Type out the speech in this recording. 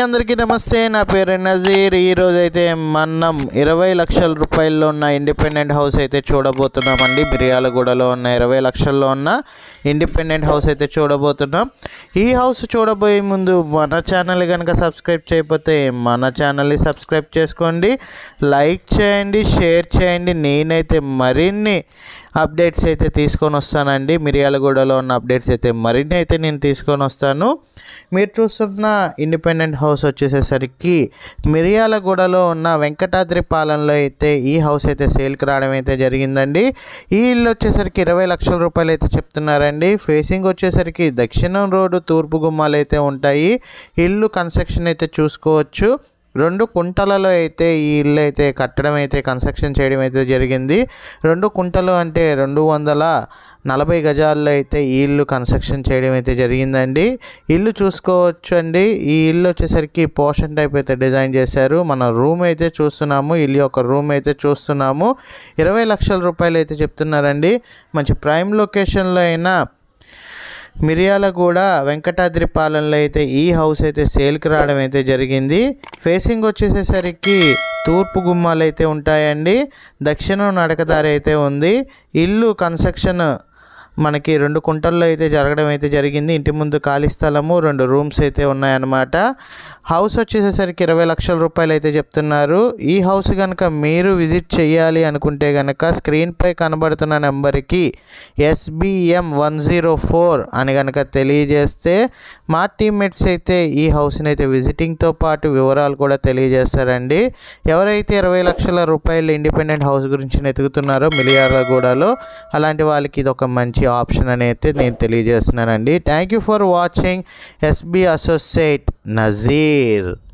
అందరికీ నమస్తే నా పేరు నజీర్ ఈరోజు అయితే మనం ఇరవై లక్షల రూపాయల్లో ఉన్న ఇండిపెండెంట్ హౌస్ అయితే చూడబోతున్నామండి మిర్యాలగూడలో ఉన్న ఇరవై లక్షల్లో ఉన్న ఇండిపెండెంట్ హౌస్ అయితే చూడబోతున్నాం ఈ హౌస్ చూడబోయే ముందు మన ఛానల్ కనుక సబ్స్క్రైబ్ చేయకపోతే మన ఛానల్ని సబ్స్క్రైబ్ చేసుకోండి లైక్ చేయండి షేర్ చేయండి నేనైతే మరిన్ని అప్డేట్స్ అయితే తీసుకొని వస్తానండి మిర్యాలగూడలో ఉన్న అప్డేట్స్ అయితే మరిన్ని అయితే నేను తీసుకొని వస్తాను మీరు చూస్తున్న ఇండిపెండెంట్ హౌస్ వచ్చేసేసరికి మిర్యాలగూడలో ఉన్న వెంకటాద్రి పాలెంలో అయితే ఈ హౌస్ అయితే సేల్కి రావడం అయితే జరిగిందండి ఈ ఇల్లు వచ్చేసరికి ఇరవై లక్షల రూపాయలు అయితే చెప్తున్నారండి ఫేసింగ్ వచ్చేసరికి దక్షిణం రోడ్డు తూర్పు గుమ్మాలు అయితే ఉంటాయి ఇల్లు కన్స్ట్రక్షన్ అయితే చూసుకోవచ్చు రెండు కుంటలలో అయితే ఈ ఇల్లు అయితే కట్టడం అయితే కన్స్ట్రక్షన్ చేయడం అయితే జరిగింది రెండు కుంటలు అంటే రెండు వందల నలభై గజాల్లో అయితే ఈ ఇల్లు కన్స్ట్రక్షన్ చేయడం అయితే జరిగిందండి ఇల్లు చూసుకోవచ్చు అండి ఈ ఇల్లు వచ్చేసరికి పోర్షన్ టైప్ అయితే డిజైన్ చేశారు మన రూమ్ అయితే చూస్తున్నాము ఇల్లు యొక్క రూమ్ అయితే చూస్తున్నాము ఇరవై లక్షల రూపాయలు అయితే చెప్తున్నారండి మంచి ప్రైమ్ లొకేషన్లో అయినా మిర్యాలగూడ వెంకటాద్రి పాలెంలో అయితే ఈ హౌస్ అయితే సేల్కి రావడం అయితే జరిగింది ఫేసింగ్ వచ్చేసేసరికి తూర్పు గుమ్మాలు అయితే ఉంటాయండి దక్షిణం నడకదారి అయితే ఉంది ఇల్లు కన్స్ట్రక్షన్ మనకి రెండు కుంటల్లో అయితే జరగడం అయితే జరిగింది ఇంటి ముందు ఖాళీ స్థలము రెండు రూమ్స్ అయితే ఉన్నాయన్నమాట హౌస్ వచ్చేసేసరికి ఇరవై లక్షల రూపాయలు అయితే చెప్తున్నారు ఈ హౌస్ కనుక మీరు విజిట్ చేయాలి అనుకుంటే కనుక స్క్రీన్పై కనబడుతున్న నెంబర్కి ఎస్బిఎం వన్ జీరో ఫోర్ అని కనుక తెలియజేస్తే మా టీమ్మేట్స్ అయితే ఈ హౌస్ని అయితే విజిటింగ్తో పాటు వివరాలు కూడా తెలియజేస్తారండి ఎవరైతే ఇరవై లక్షల రూపాయలు ఇండిపెండెంట్ హౌస్ గురించి వెతుకుతున్నారో మిలియార్లగూడలో అలాంటి వాళ్ళకి ఇది ఒక మంచి ఆప్షన్ అని అయితే నేను తెలియజేస్తున్నానండి thank you for watching SB associate Nazir